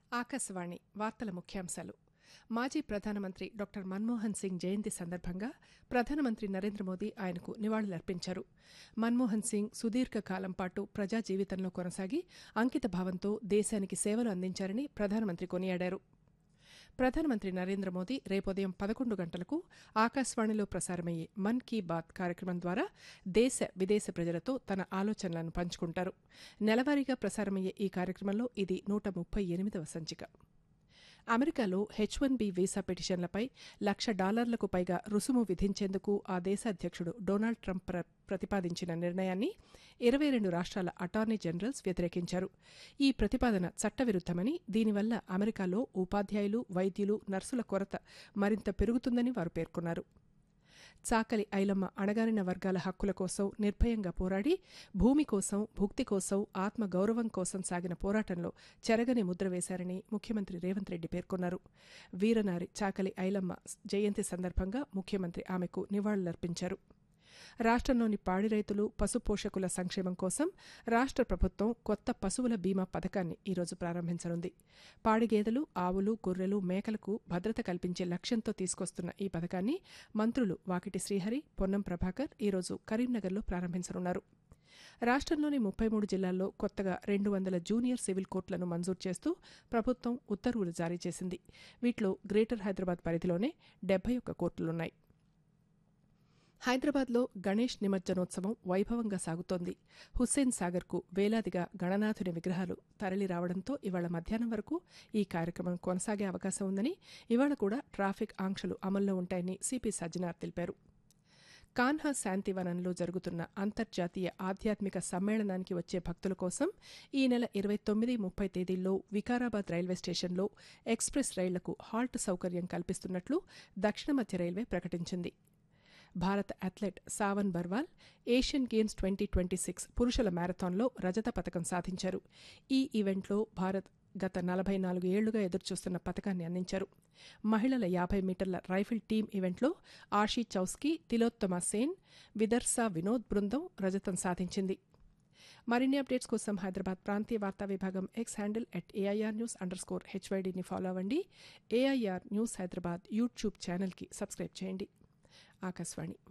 ఆకాశవాణి వార్తల ముఖ్యాంశాలు మాజీ ప్రధానమంత్రి డాక్టర్ మన్మోహన్ సింగ్ జయంతి సందర్భంగా ప్రధానమంత్రి నరేంద్ర మోదీ ఆయనకు నివాళులర్పించారు మన్మోహన్ సింగ్ సుదీర్ఘకాలం పాటు ప్రజా జీవితంలో కొనసాగి అంకిత భావంతో దేశానికి సేవలు అందించారని ప్రధానమంత్రి కొనియాడారు ప్రధానమంత్రి నరేంద్ర మోదీ రేపుదయం పదకొండు గంటలకు ఆకాశవాణిలో ప్రసారమయ్యే మన్ కీ బాత్ కార్యక్రమం ద్వారా దేశ విదేశ ప్రజలతో తన ఆలోచనలను పంచుకుంటారు నెలవారీగా ప్రసారమయ్యే ఈ కార్యక్రమంలో ఇది నూట ముప్పై ఎనిమిదవ సంచిక అమెరికాలో హెచ్ వన్ బి వీసా పిటిషన్లపై లక్ష డాలర్లకు పైగా రుసుము విధించేందుకు ఆ దేశ అధ్యక్షుడు డొనాల్డ్ ట్రంప్ ప్ర ప్రతిపాదించిన నిర్ణయాన్ని ఇరవై రెండు రాష్ట్రాల అటార్నీ జనరల్స్ వ్యతిరేకించారు ఈ ప్రతిపాదన చట్టవిరుద్దమని దీనివల్ల అమెరికాలో ఉపాధ్యాయులు వైద్యులు నర్సుల కొరత మరింత పెరుగుతుందని వారు పేర్కొన్నారు చాకలి ఐలమ్మ అణగారిన వర్గాల హక్కుల కోసం నిర్భయంగా పోరాడి భూమి కోసం భుక్తి కోసం ఆత్మ గౌరవం కోసం సాగిన పోరాటంలో చెరగని ముద్ర వేశారని ముఖ్యమంత్రి రేవంత్ రెడ్డి పేర్కొన్నారు వీరనారి చాకలి ఐలమ్మ జయంతి సందర్భంగా ముఖ్యమంత్రి ఆమెకు నివాళులర్పించారు రాష్ట్రంలోని పాడి రైతులు పశు పోషకుల సంక్షేమం కోసం రాష్ట్ర ప్రభుత్వం కొత్త పశువుల బీమా పథకాన్ని ఈరోజు ప్రారంభించనుంది పాడి గేదెలు ఆవులు గొర్రెలు మేకలకు భద్రత కల్పించే లక్ష్యంతో తీసుకొస్తున్న ఈ పథకాన్ని మంత్రులు వాకిటి శ్రీహరి పొన్నం ప్రభాకర్ ఈరోజు కరీంనగర్లో ప్రారంభించనున్నారు రాష్ట్రంలోని ముప్పై మూడు జిల్లాల్లో కొత్తగా రెండు వందల జూనియర్ సివిల్ కోర్టులను మంజూరు చేస్తూ ప్రభుత్వం ఉత్తర్వులు జారీ చేసింది వీటిలో గ్రేటర్ హైదరాబాద్ పరిధిలోనే డెబ్బై ఒక్క కోర్టులున్నాయి హైదరాబాద్లో గణేష్ నిమజ్జనోత్సవం వైభవంగా సాగుతోంది హుస్సేన్ సాగర్కు వేలాదిగా గణనాథుని విగ్రహాలు తరలి రావడంతో ఇవాళ మధ్యాహ్నం వరకు ఈ కార్యక్రమం కొనసాగే అవకాశం ఉందని ఇవాళ కూడా ట్రాఫిక్ ఆంక్షలు అమల్లో ఉంటాయని సిపి సజ్జనార్ తెలిపారు కాన్హా శాంతివనంలో జరుగుతున్న అంతర్జాతీయ ఆధ్యాత్మిక సమ్మేళనానికి వచ్చే భక్తుల కోసం ఈ నెల ఇరవై తొమ్మిది ముప్పై తేదీల్లో వికారాబాద్ రైల్వే స్టేషన్లో ఎక్స్ప్రెస్ రైళ్లకు హాల్ట్ సౌకర్యం కల్పిస్తున్నట్లు దక్షిణ మధ్య రైల్వే ప్రకటించింది భారత athlete Savan Barwal Asian games twenty twenty six పురుషుల మ్యారథాన్లో రజత పథకం సాధించారు ఈ ఈవెంట్లో భారత్ గత నలభై నాలుగు ఏళ్లుగా ఎదురుచూస్తున్న పథకాన్ని అందించారు మహిళల యాభై మీటర్ల రైఫిల్ టీం ఈవెంట్లో ఆషీ చౌస్కీ తిలోత్తమ సేన్ విదర్సా వినోద్ బృందం రజతం సాధించింది మరిన్ని అప్డేట్స్ కోసం హైదరాబాద్ ప్రాంతీయ వార్తా విభాగం X handle at AIR news underscore హెచ్వైడీని ఫాలో అవ్వండి ఏఐఆర్ న్యూస్ హైదరాబాద్ యూట్యూబ్ ఛానల్కి సబ్స్క్రైబ్ చేయండి ఆకాశవాణి